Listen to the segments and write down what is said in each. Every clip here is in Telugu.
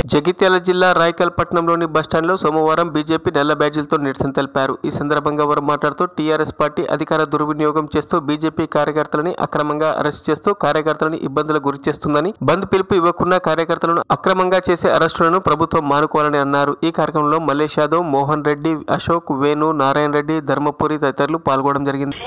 జగిత్యాల జిల్లా రాయకల్ పట్టణంలోని బస్టాండ్లో సోమవారం బీజేపీ నల్ల బ్యాడ్జీలతో నిరసన తెలిపారు ఈ సందర్భంగా వారు మాట్లాడుతూ టీఆర్ఎస్ పార్టీ అధికార దుర్వినియోగం చేస్తూ బీజేపీ కార్యకర్తలని అక్రమంగా అరెస్ట్ చేస్తూ కార్యకర్తలను ఇబ్బందులకు గురి చేస్తుందని బంద్ పిలుపు ఇవ్వకుండా కార్యకర్తలను అక్రమంగా చేసే అరెస్టులను ప్రభుత్వం మానుకోవాలని అన్నారు ఈ కార్యక్రమంలో మల్లేష్ యాదవ్ మోహన్ రెడ్డి అశోక్ వేణు నారాయణ రెడ్డి ధర్మపురి తదితరులు పాల్గొనడం జరిగింది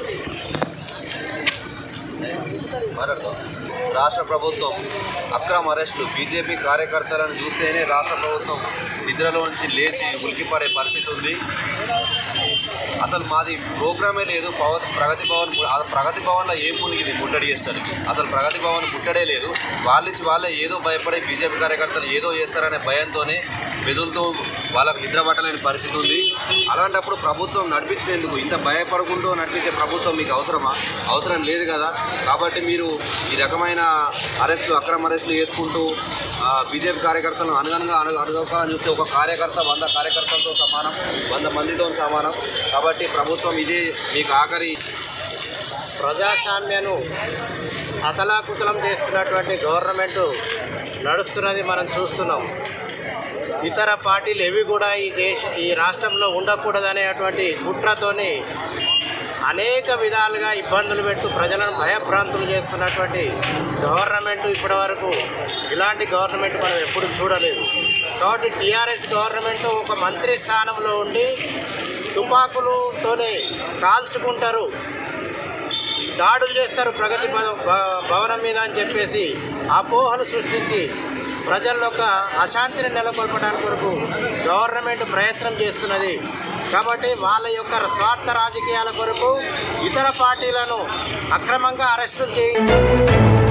రాష్ట్ర ప్రభుత్వం అక్రమ అరెస్టులు బీజేపీ కార్యకర్తలను చూస్తేనే రాష్ట్ర ప్రభుత్వం నిద్రలో నుంచి లేచి ఉలికిపడే పరిస్థితి ఉంది అసలు మాది ప్రోగ్రామే లేదు పవ ప్రగతి భవన్ ఆ ప్రగతి భవన్లో ఏం మునిగింది ముట్టడి చేసడానికి అసలు ప్రగతి భవన్ ముట్టడే లేదు వాళ్ళిచ్చి వాళ్ళే ఏదో భయపడే బీజేపీ కార్యకర్తలు ఏదో చేస్తారనే భయంతోనే బెదులుతూ వాళ్ళకు నిద్ర పట్టలేని పరిస్థితి ఉంది అలాంటప్పుడు ప్రభుత్వం నడిపించినందుకు ఇంత భయపడకుండా నడిపించే ప్రభుత్వం మీకు అవసరమా అవసరం లేదు కదా కాబట్టి మీరు ఈ రకమైన అరెస్టులు అక్రమ అరెస్టులు చేసుకుంటూ ఆ, బీజేపీ కార్యకర్తలను అనగనగా అణు అడుగుకోవాలని చూస్తే ఒక కార్యకర్త వంద కార్యకర్తలతో సమానం వంద మందితో సమానం కాబట్టి ప్రభుత్వం ఇది మీకు ఆఖరి ప్రజాస్వామ్యను అతలాకుతలం చేస్తున్నటువంటి గవర్నమెంట్ నడుస్తున్నది మనం చూస్తున్నాం ఇతర పార్టీలు ఏవి కూడా ఈ దేశ ఈ రాష్ట్రంలో ఉండకూడదనేటువంటి కుట్రతోని అనేక విధాలుగా ఇబ్బందులు పెడుతూ ప్రజలను భయభ్రాంతులు చేస్తున్నటువంటి గవర్నమెంట్ ఇప్పటివరకు ఇలాంటి గవర్నమెంట్ మనం ఎప్పుడు చూడలేదు కాబట్టి టీఆర్ఎస్ గవర్నమెంట్ ఒక మంత్రి స్థానంలో ఉండి తుపాకులతోనే కాల్చుకుంటారు దాడులు చేస్తారు ప్రగతి భవ- భ- భవనం మీద అని చెప్పేసి అపోహలు సృష్టించి ప్రజల్లో ఒక అశాంతిని నెలకొల్పడానికి కొరకు గవర్నమెంట్ ప్రయత్నం చేస్తున్నది కాబట్టి వాళ్ళ యొక్క స్వార్థ రాజకీయాల కొరకు ఇతర పార్టీలను అక్రమంగా అరెస్టులు చేయి